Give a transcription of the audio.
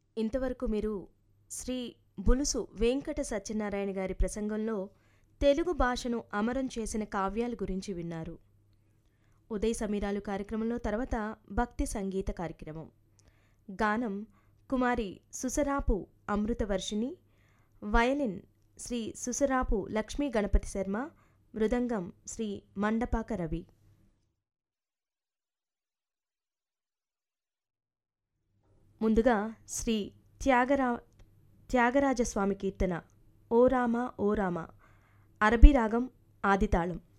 ఇంతవరకు మీరు శ్రీ బులుసు వెంకట సత్యనారాయణ గారి ప్రసంగంలో తెలుగు భాషను అమరం చేసిన కావ్యాల గురించి విన్నారు ఉదయ సమీరాలు కార్యక్రమంలో తర్వాత భక్తి సంగీత కార్యక్రమం గానం కుమారి సుసరాపు అమృతవర్షిణి వయలిన్ శ్రీ సుసరాపు లక్ష్మీ గణపతి శర్మ మృదంగం శ్రీ మండపాక రవి ముందుగా శ్రీ త్యాగరా త్యాగరాజస్వామి కీర్తన ఓ రామ ఓ రామ అరబీ రాగం ఆదితాళం